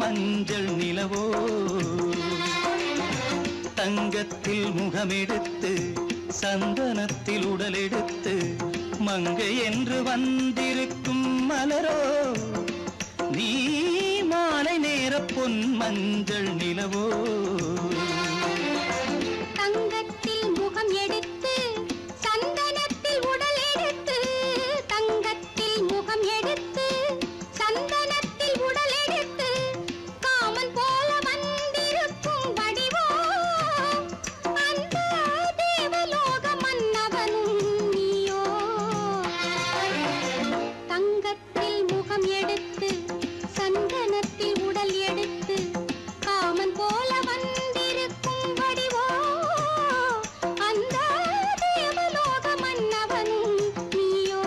மஞ்சள் நிலவோ தங்கத்தில் முகமெடுத்து சந்தனத்தில் உடலெடுத்து மங்கை என்று வந்திருக்கும் மலரோ நீ மாலை நேர பொன் மஞ்சள் நிலவோ தங்கத்தில் முகம் எடுத்து சந்தனத்தில் உடல் எடுத்து தங்கத்தில் முகம் எடுத்து சந்தனத்தில் உடல் எடுத்து காமன் போல வந்திருக்கும் வடிவோ அந்த தேவலோக மன்னவனும் நீயோ தங்கத்தில் முகம் எடுத்து சந்தனத்தில் உடல் எடுத்து காமன் போல வந்திருக்கும் வடிவோ அந்த தேவலோக மன்னவனும் நீயோ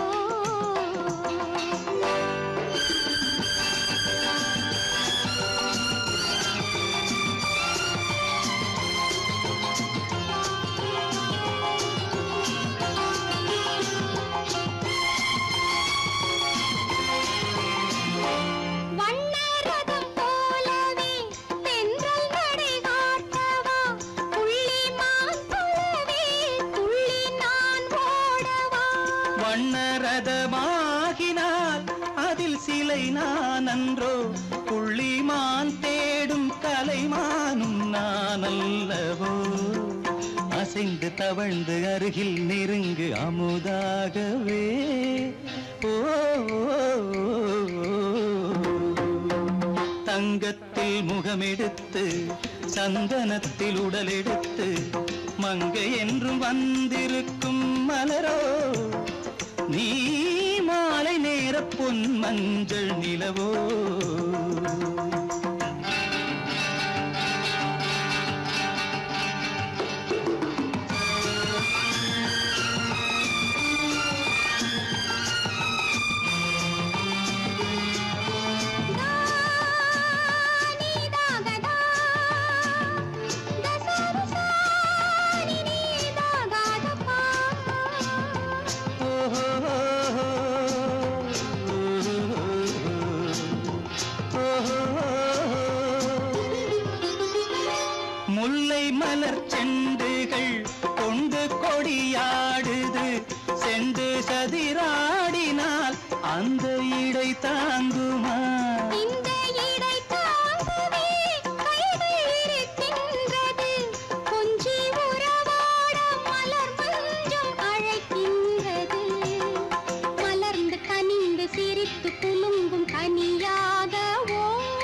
வண்ணரதம் போலவே தென்றல் நடை காட்டவா புள்ளிமான் போலவே துள்ளி நான் ஓடவா வண்ணரதமாகினால் அதில் சிலை நான் அன்றோ புள்ளிமான் தேடும் கலைமானும் நான் அல்லவோ அசைந்து தவழ்ந்து அருகில் நெருங்கு அமுதாகவே ஓ, ஓ, ஓ, ஓ. தங்கத்தில் முகமெடுத்து சந்தனத்தில் உடலெடுத்து மங்கை என்றும் வந்திருக்கும் மலரோ நீ மாலை நேர பொன் மஞ்சள் நிலவோ நீதாகதா தசரசா நீதாகதப்பா முல்லை மலர் செண்டுகள் கொண்டு கொடியாடுது செண்டு சதிராடினால் அந்த இடை தாங்குமா இந்த இடை தாங்கவே கைகள் இருக்கின்றது கொஞ்சி உறவாட மலர் மஞ்சம் அழைக்கின்றது மலர்ந்து கனிந்து சிரித்து குலுங்கும் கனியாகவோ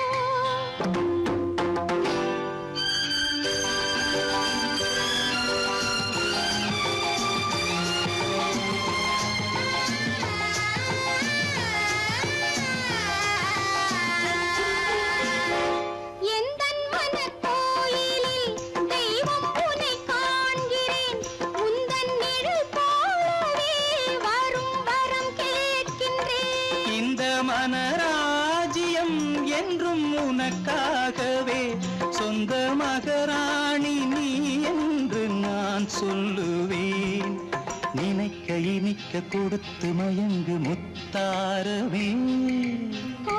எந்தன் மனக்கோயிலில் தெய்வம் உன்னை காண்கிறேன் உந்தன் நிழல் போலவே வரும் வரம் கேட்கின்றேன் இந்த மனராஜ்யம் என்றும் உனக்காகவே சொந்த மகராணி நீ என்று நான் சொல்லுவேன் நினைக்க இனிக்க கொடுத்து மயங்கு முத்தாரவே ஓ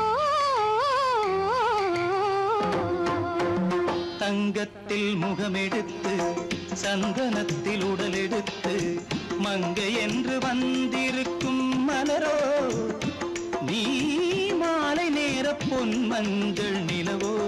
தங்கத்தில் முகமெடுத்து சந்தனத்தில் உடலெடுத்து மங்கை என்று வந்திருக்கும் மலரோ நீ மாலை நேர பொன் மஞ்சள் நிலவோ